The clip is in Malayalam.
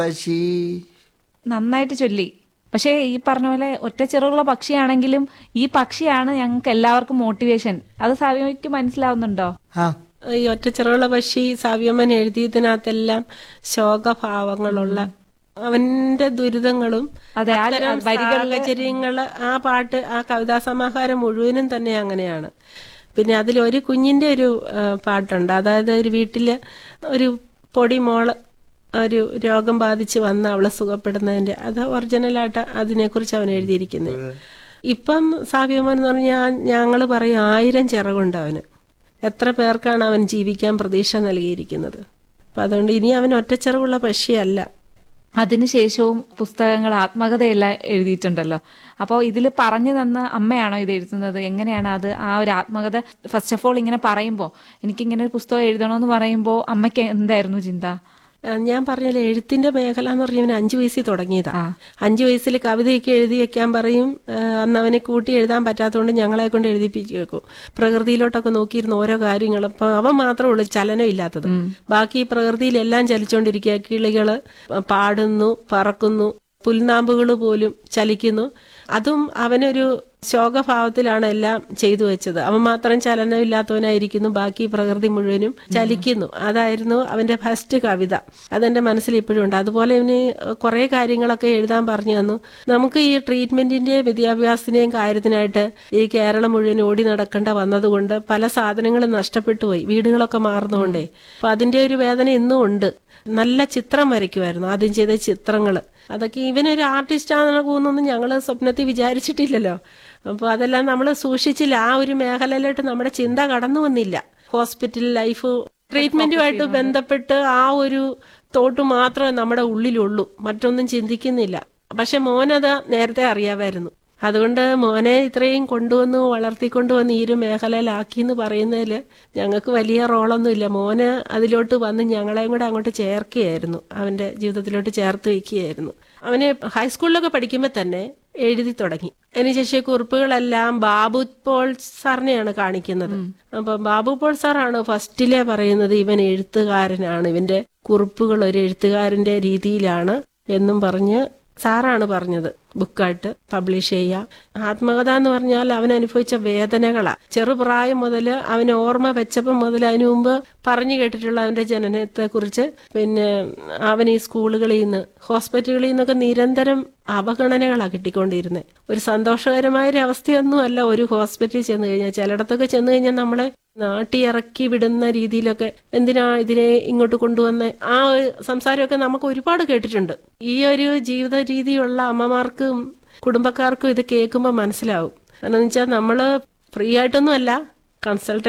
പക്ഷി നന്നായിട്ട് ചൊല്ലി പക്ഷേ ഈ പറഞ്ഞ പോലെ ഒറ്റ ചിറകുള്ള പക്ഷിയാണെങ്കിലും ഈ പക്ഷിയാണ് ഞങ്ങൾക്ക് എല്ലാവർക്കും മോട്ടിവേഷൻ അത് സാവിക്ക് മനസ്സിലാവുന്നുണ്ടോ ആ ഈ ഒറ്റച്ചിറകുള്ള പക്ഷി സാവ്യമൻ എഴുതിയതിനകത്തെല്ലാം ശോകഭാവങ്ങളുള്ള അവന്റെ ദുരിതങ്ങളും അതെ, ആ അത്തരം വരികളില് സാഹചര്യങ്ങള് ആ പാട്ട് ആ കവിതാ സമാഹാരം മുഴുവനും തന്നെ അങ്ങനെയാണ് പിന്നെ അതിൽ ഒരു കുഞ്ഞിന്റെ ഒരു ആ, പാട്ടുണ്ട് അതായത് ഒരു വീട്ടില് ഒരു പൊടി മോള് ഒരു രോഗം ബാധിച്ച് വന്ന് അവളെ സുഖപ്പെടുന്നതിന്റെ അത് ഒറിജിനലായിട്ട് അതിനെക്കുറിച്ച് അവൻ എഴുതിയിരിക്കുന്നത് ഇപ്പം സാവ്യമൻ എന്ന് പറഞ്ഞാൽ ഞങ്ങൾ പറയും ആയിരം ചിറകുണ്ട് അവന് എത്ര പേർക്കാണ് അവൻ ജീവിക്കാൻ പ്രതീക്ഷ നൽകിയിരിക്കുന്നത് അപ്പൊ അതുകൊണ്ട് ഇനി അവൻ ഒറ്റച്ചിറകുള്ള പക്ഷിയല്ല അതിനുശേഷവും പുസ്തകങ്ങൾ ആത്മകഥയെല്ലാം എഴുതിയിട്ടുണ്ടല്ലോ അപ്പോൾ ഇതിൽ പറഞ്ഞു തന്ന അമ്മയാണോ ഇത് എഴുതുന്നത് എങ്ങനെയാണ് അത് ആ ഒരു ആത്മകഥ ഫസ്റ്റ് ഓഫ് ഓൾ ഇങ്ങനെ പറയുമ്പോൾ എനിക്കിങ്ങനെ ഒരു പുസ്തകം എഴുതണമെന്ന് പറയുമ്പോൾ അമ്മയ്ക്ക് എന്തായിരുന്നു ചിന്ത ആ, ഞാൻ പറഞ്ഞല്ലോ എഴുത്തിന്റെ മേഖല എന്ന് പറഞ്ഞാൽ അവൻ അഞ്ചു വയസ്സിൽ തുടങ്ങിയതാ അഞ്ചു വയസ്സിൽ കവിതയൊക്കെ എഴുതി വെക്കാൻ പറയും ആ, അന്ന് അവനെ കൂട്ടി എഴുതാൻ പറ്റാത്തതുകൊണ്ട് ഞങ്ങളെ കൊണ്ട് എഴുതിപ്പിച്ച് വെക്കും പ്രകൃതിയിലോട്ടൊക്കെ നോക്കിയിരുന്ന ഓരോ കാര്യങ്ങൾ അപ്പൊ അവൻ മാത്രമേ ഉള്ളൂ ചലനം ഇല്ലാത്തത് ബാക്കി ഈ പ്രകൃതിയിലെല്ലാം ചലിച്ചുകൊണ്ടിരിക്കുക കിളികള് പാടുന്നു പറക്കുന്നു പുൽനാമ്പുകൾ പോലും ചലിക്കുന്നു അതും അവനൊരു ശോകഭാവത്തിലാണ് എല്ലാം ചെയ്തു വെച്ചത് അവൻ മാത്രം ചലനമില്ലാത്തവനായിരിക്കുന്നു ബാക്കി പ്രകൃതി മുഴുവനും ചലിക്കുന്നു അതായിരുന്നു അവന്റെ ഫസ്റ്റ് കവിത അതെന്റെ മനസ്സിൽ ഇപ്പോഴും ഉണ്ട് അതുപോലെ ഇവന് കുറെ കാര്യങ്ങളൊക്കെ എഴുതാൻ പറഞ്ഞു തന്നു നമുക്ക് ഈ ട്രീറ്റ്മെന്റിന്റെ വിദ്യാഭ്യാസത്തിന്റെയും കാര്യത്തിനായിട്ട് ഈ കേരളം മുഴുവൻ ഓടി നടക്കേണ്ട വന്നതുകൊണ്ട് പല സാധനങ്ങളും നഷ്ടപ്പെട്ടു പോയി വീടുകളൊക്കെ മാറുന്നതുകൊണ്ടേ അപ്പൊ അതിന്റെ ഒരു വേദന ഇന്നും ഉണ്ട് നല്ല ചിത്രം വരയ്ക്കുമായിരുന്നു ആദ്യം ചെയ്ത ചിത്രങ്ങള് അതൊക്കെ ഇവനൊരു ആർട്ടിസ്റ്റ് ആണെന്നൊന്നും ഞങ്ങള് സ്വപ്നത്തിൽ വിചാരിച്ചിട്ടില്ലല്ലോ അപ്പൊ അതെല്ലാം നമ്മൾ സൂക്ഷിച്ചില്ല ആ ഒരു മേഖലയിലോട്ട് നമ്മുടെ ചിന്ത കടന്നു വന്നില്ല ഹോസ്പിറ്റൽ ലൈഫ് ട്രീറ്റ്മെന്റുമായിട്ട് ബന്ധപ്പെട്ട് ആ ഒരു തോട്ട് മാത്രമേ നമ്മുടെ ഉള്ളിലുള്ളൂ മറ്റൊന്നും ചിന്തിക്കുന്നില്ല പക്ഷെ മോനത് നേരത്തെ അറിയാമായിരുന്നു അതുകൊണ്ട് മോനെ ഇത്രയും കൊണ്ടുവന്ന് വളർത്തിക്കൊണ്ടുവന്ന് ഈ ഒരു മേഖലയിലാക്കി എന്ന് പറയുന്നതിൽ ഞങ്ങൾക്ക് വലിയ റോളൊന്നുമില്ല മോന് അതിലോട്ട് വന്ന് ഞങ്ങളെയും കൂടെ അങ്ങോട്ട് ചേർക്കുകയായിരുന്നു അവന്റെ ജീവിതത്തിലോട്ട് ചേർത്ത് വയ്ക്കുകയായിരുന്നു അവന് ഹൈസ്കൂളിലൊക്കെ പഠിക്കുമ്പോൾ തന്നെ എഴുതി തുടങ്ങി അതിനുശേഷം കുറിപ്പുകളെല്ലാം ബാബു പോൾ സാറിനെയാണ് കാണിക്കുന്നത് അപ്പൊ ബാബു പോൾ സാറാണ് ഫസ്റ്റിലെ പറയുന്നത് ഇവൻ എഴുത്തുകാരനാണ് ഇവന്റെ കുറിപ്പുകൾ ഒരു എഴുത്തുകാരന്റെ രീതിയിലാണ് എന്നും പറഞ്ഞ് സാറാണ് പറഞ്ഞത് ബുക്കായിട്ട് പബ്ലിഷ് ചെയ്യാം ആത്മകഥ എന്ന് പറഞ്ഞാൽ അവൻ അനുഭവിച്ച വേദനകളാ ചെറുപ്രായം മുതൽ അവൻ ഓർമ്മ വെച്ചപ്പം മുതൽ അതിനു മുമ്പ് പറഞ്ഞു കേട്ടിട്ടുള്ള അവന്റെ ജനനത്തെ കുറിച്ച് പിന്നെ അവൻ ഈ സ്കൂളുകളിൽ നിന്ന് ഹോസ്പിറ്റലുകളിൽ നിന്നൊക്കെ നിരന്തരം അവഗണനകളാണ് കിട്ടിക്കൊണ്ടിരുന്നത് ഒരു സന്തോഷകരമായ ഒരു അവസ്ഥയൊന്നും അല്ല ഒരു ഹോസ്പിറ്റലിൽ ചെന്ന് കഴിഞ്ഞാൽ ചിലയിടത്തൊക്കെ ചെന്ന് കഴിഞ്ഞാൽ നമ്മളെ നാട്ടിയിറക്കി വിടുന്ന രീതിയിലൊക്കെ എന്തിനാ ഇതിനെ ഇങ്ങോട്ട് കൊണ്ടുവന്ന ആ ഒരു സംസാരമൊക്കെ നമുക്ക് ഒരുപാട് കേട്ടിട്ടുണ്ട് ഈ ഒരു ജീവിത രീതിയുള്ള അമ്മമാർക്കും കുടുംബക്കാർക്കും ഇത് കേൾക്കുമ്പോൾ മനസ്സിലാവും കാരണം വെച്ചാൽ നമ്മള് ഫ്രീ ആയിട്ടൊന്നും അല്ല കൺസൾട്ടന്റ്